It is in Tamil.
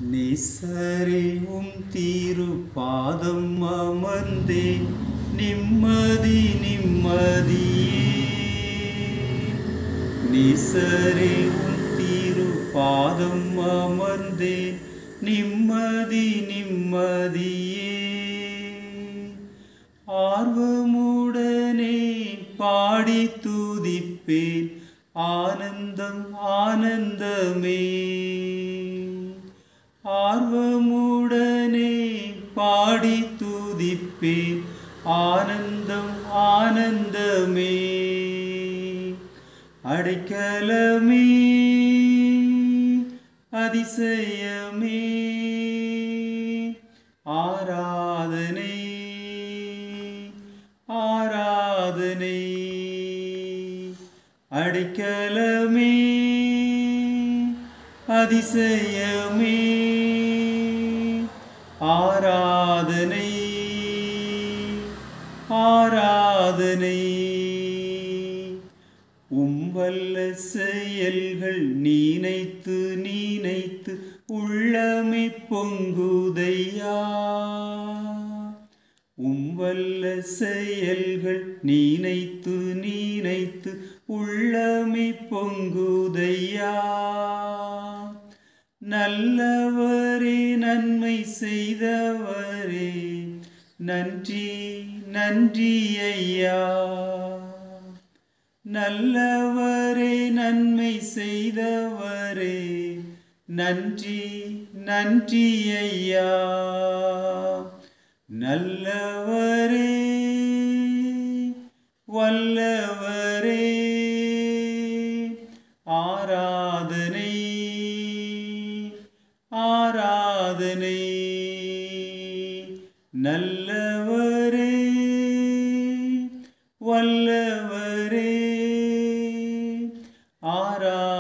நேசரே உம் தீருபாதம் அமர்ந்தேன் நிம்மதி நிம்மதியே நேசரே உம் தீருபாதம் அமர்ந்தேன் நிம்மதி நிம்மதியே ஆர்வமுடனே பாடி துதிப்பேன் ஆனந்தம் ஆனந்தமே ஆர்வமுடனே பாடி துதிப்பேன் ஆனந்தம் ஆனந்தமே அடைக்கலமே அதிசயமே ஆராதனை ஆராதனை அடைக்கலமே அதிசயமே ஆராதனை ஆராதனை உம்வல்ல செயல்கள் நீனைத்து நீனைத்து உள்ளமே பொங்குதையா உம்வல்ல செயல்கள் நீனைத்து நீனைத்து உள்ளமே பொங்குதையா நல்லவரே நன்மை செய்தவரே நன்றி நன்றி ஐயா நல்லவரே நன்மை செய்தவரே நன்றி நன்றி ஐயா நல்லவரே வல்லவரே ஆராதனை ஆராதனை நல்லவரே வல்லவரே ஆரா